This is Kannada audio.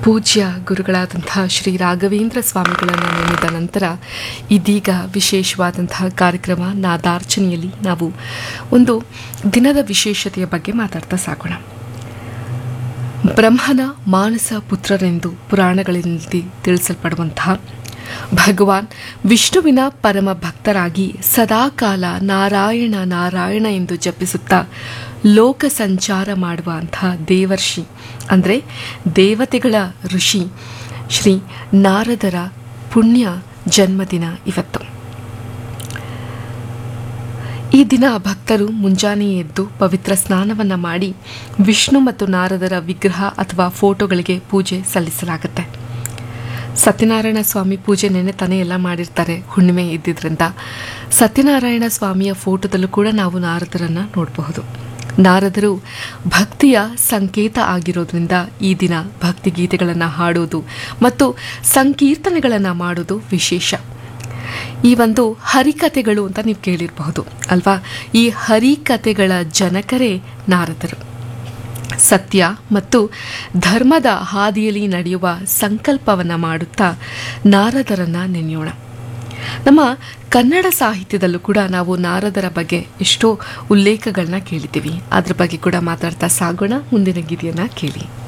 ಪೂಜ್ಯ ಗುರುಗಳಾದಂತಹ ಶ್ರೀ ರಾಘವೇಂದ್ರ ಸ್ವಾಮಿಗಳನ್ನು ನೆನೆದ ನಂತರ ಇದೀಗ ವಿಶೇಷವಾದಂತಹ ಕಾರ್ಯಕ್ರಮ ನಾದಾರ್ಚನೆಯಲ್ಲಿ ನಾವು ಒಂದು ದಿನದ ವಿಶೇಷತೆಯ ಬಗ್ಗೆ ಮಾತಾಡ್ತಾ ಸಾಗೋಣ ಬ್ರಹ್ಮನ ಮಾನಸ ಪುತ್ರರೆಂದು ಪುರಾಣಗಳಲ್ಲಿ ತಿಳಿಸಲ್ಪಡುವಂತಹ ಭಗವಾನ್ ವಿಷ್ಣುವಿನ ಪರಮ ಭಕ್ತರಾಗಿ ಸದಾಕಾಲ ನಾರಾಯಣ ನಾರಾಯಣ ಎಂದು ಜಪಿಸುತ್ತಾ ಲೋಕ ಸಂಚಾರ ಮಾಡುವಂತಹ ದೇವರ್ಷಿ ಅಂದರೆ ದೇವತೆಗಳ ಋಷಿ ಶ್ರೀ ನಾರದರ ಪುಣ್ಯ ಜನ್ಮದಿನ ಇವತ್ತು ಈ ದಿನ ಭಕ್ತರು ಮುಂಜಾನೆ ಎದ್ದು ಪವಿತ್ರ ಸ್ನಾನವನ್ನ ಮಾಡಿ ವಿಷ್ಣು ಮತ್ತು ನಾರದರ ವಿಗ್ರಹ ಅಥವಾ ಫೋಟೋಗಳಿಗೆ ಪೂಜೆ ಸಲ್ಲಿಸಲಾಗುತ್ತೆ ಸತ್ಯನಾರಾಯಣ ಸ್ವಾಮಿ ಪೂಜೆ ನೆನೆ ತಾನೇ ಎಲ್ಲ ಮಾಡಿರ್ತಾರೆ ಹುಣ್ಣಿಮೆ ಇದ್ದಿದ್ರಿಂದ ಸತ್ಯನಾರಾಯಣ ಸ್ವಾಮಿಯ ಫೋಟೋದಲ್ಲೂ ಕೂಡ ನಾವು ನಾರದರನ್ನ ನೋಡಬಹುದು ನಾರದರು ಭಕ್ತಿಯ ಸಂಕೇತ ಆಗಿರೋದ್ರಿಂದ ಈ ದಿನ ಭಕ್ತಿ ಗೀತೆಗಳನ್ನು ಹಾಡೋದು ಮತ್ತು ಸಂಕೀರ್ತನೆಗಳನ್ನು ಮಾಡೋದು ವಿಶೇಷ ಈ ಒಂದು ಹರಿಕಥೆಗಳು ಅಂತ ನೀವು ಕೇಳಿರಬಹುದು ಅಲ್ವಾ ಈ ಹರಿಕಥೆಗಳ ಜನಕರೇ ನಾರದರು ಸತ್ಯ ಮತ್ತು ಧರ್ಮದ ಹಾದಿಯಲ್ಲಿ ನಡೆಯುವ ಸಂಕಲ್ಪವನ್ನು ಮಾಡುತ್ತಾ ನಾರದರನ್ನ ನೆನೆಯೋಣ ನಮ್ಮ ಕನ್ನಡ ಸಾಹಿತ್ಯದಲ್ಲೂ ಕೂಡ ನಾವು ನಾರದರ ಬಗ್ಗೆ ಎಷ್ಟೋ ಉಲ್ಲೇಖಗಳನ್ನ ಕೇಳಿದ್ದೀವಿ ಅದ್ರ ಬಗ್ಗೆ ಕೂಡ ಮಾತಾಡ್ತಾ ಸಾಗೋಣ ಮುಂದಿನ ಗೀತೆಯನ್ನ ಕೇಳಿ